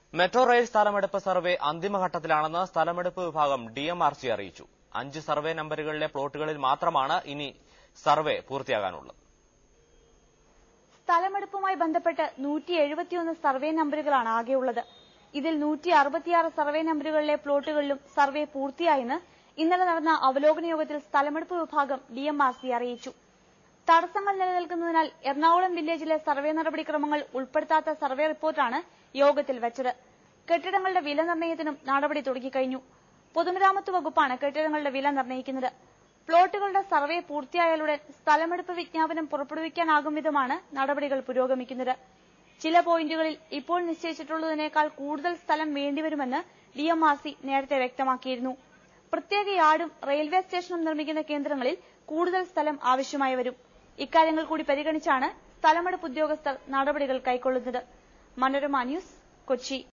metro rail സ്ഥലമെടുപ്പ് survey അന്തിമഘട്ടത്തിലാണെന്ന് സ്ഥലമെടുപ്പ് വിഭാഗം ഡി എം ആർ സി അറിയിച്ചു അഞ്ച് സർവേ നമ്പറുകളിലെ പ്ലോട്ടുകളിൽ മാത്രമാണ് ഇനി സർവേ പൂർത്തിയാകാനുള്ളത് സ്ഥലമെടുപ്പുമായി ബന്ധപ്പെട്ട് നൂറ്റി എഴുപത്തിയൊന്ന് സർവേ നമ്പറുകളാണ് ആകെയുള്ളത് ഇതിൽ നൂറ്റി അറുപത്തിയാറ് സർവേ നമ്പറുകളിലെ പ്ലോട്ടുകളിലും സർവേ പൂർത്തിയായെന്ന് ഇന്നലെ നടന്ന അവലോകന യോഗത്തിൽ സ്ഥലമെടുപ്പ് വിഭാഗം ഡി എം ആർ സി അറിയിച്ചു തടസ്സങ്ങൾ നിലനിൽക്കുന്നതിനാൽ എറണാകുളം വില്ലേജിലെ സർവേ നടപടിക്രമങ്ങൾ ഉൾപ്പെടുത്താത്ത സർവേ റിപ്പോർട്ടാണ് യോഗത്തിൽ വെച്ചത് കെട്ടിടങ്ങളുടെ വില നിർണ്ണയത്തിനും നടപടി തുടങ്ങിക്കഴിഞ്ഞു പൊതുമരാമത്ത് വകുപ്പാണ് കെട്ടിടങ്ങളുടെ വില നിർണ്ണയിക്കുന്നത് പ്ലോട്ടുകളുടെ സർവേ പൂർത്തിയായാലുടൻ സ്ഥലമെടുപ്പ് വിജ്ഞാപനം പുറപ്പെടുവിക്കാനാകും വിധമാണ് നടപടികൾ പുരോഗമിക്കുന്നത് ചില പോയിന്റുകളിൽ ഇപ്പോൾ നിശ്ചയിച്ചിട്ടുള്ളതിനേക്കാൾ കൂടുതൽ സ്ഥലം വേണ്ടിവരുമെന്ന് ഡി എം ആർ സി നേരത്തെ വ്യക്തമാക്കിയിരുന്നു പ്രത്യേക യാർഡും റെയിൽവേ സ്റ്റേഷനും നിർമ്മിക്കുന്ന കേന്ദ്രങ്ങളിൽ കൂടുതൽ സ്ഥലം ആവശ്യമായി വരും ഇക്കാര്യങ്ങൾ കൂടി പരിഗണിച്ചാണ് സ്ഥലമെടുപ്പ് ഉദ്യോഗസ്ഥർ നടപടികൾ കൈക്കൊള്ളുന്നത് മനോരമ ന്യൂസ് കൊച്ചി